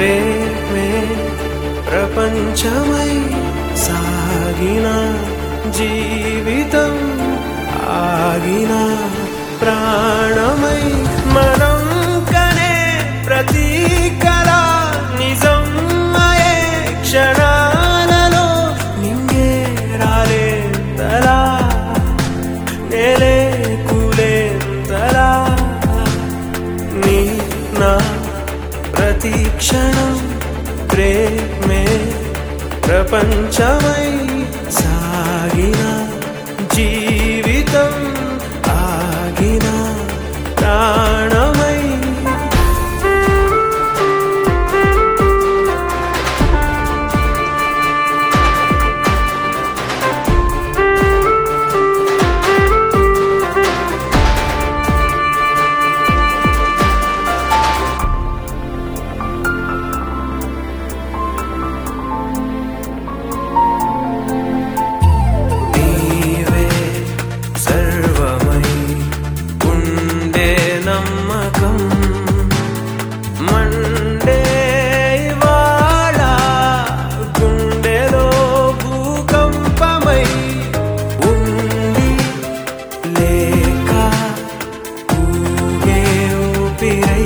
ప్రేమే ప్రపంచమై సాగిన జీవితం ఆగిన ప్రాణమై మనం కనే ప్రతి కళ నిజం అయే క్షణాలలో నింగే రాలేంతలా నేలే కూలేంతలా నీ నా ప్రతి క్షణం ప్రేమే ప్రపంచమై సాగిన జీవితం ఆగిన ప్రాణమై నీవే సర్వమై ఉండే నమ్మకం మండే ఇవాళ గుండెలో భూకంపమై ఉండి లేక ఊగే ఊపిరై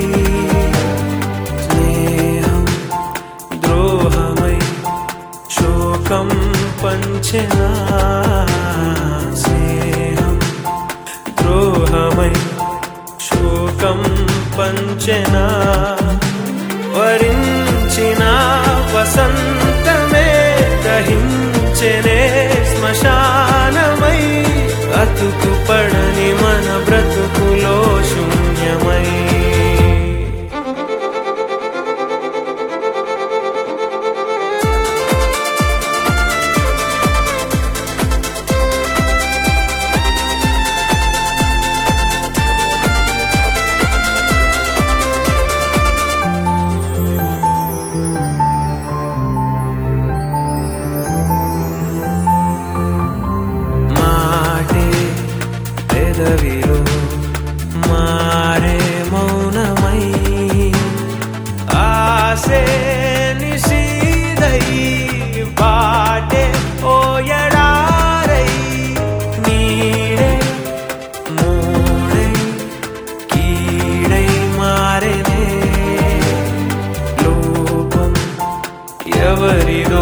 స్నేహం ద్రోహమై శోకం పంచనా స్నేహం ద్రోహమై శోకం పంచనా వరించిన వసంతమే దహించనే శ్మశానమై అతుకు పడని మన బ్రతుకులో శూన్యమై మాటే పెదవిలో మారే మౌనమై ఆసే నిశీదై బాటే ఓ ఎడారై నీడే మూడై కీడై మారెనే లోపం ఎవరిదో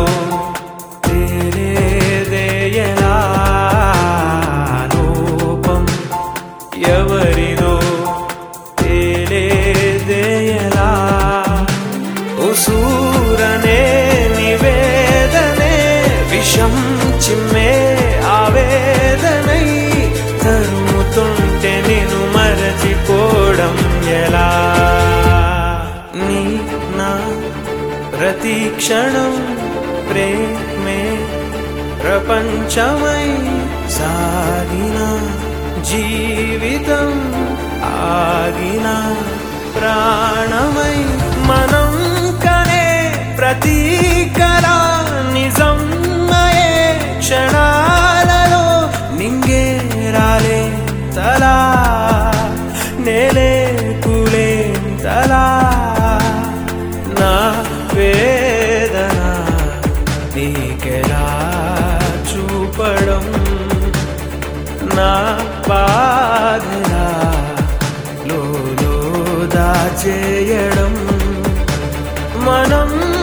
తెలియదేయలా లోపం ఎవరిదో తెలియదేయలా ఉసూరనే నివేదనే విషం చిమ్మే ఆవేదనై తరుముతుంటే నేను మరచిపోవడం ఎలా నీ నా ప్రతి క్షణం ప్రేమే ప్రపంచమై సాగిన జీవితం ఆగిన ప్రాణమై మనం కనే ప్రతి కళ నిజం అయే క్షణాలలో నింగే రాలే తలా నేలే కూలే తలా నా వేదన నీకెలా చూపడం నా బాధలా లోలో దాచేయడం మనం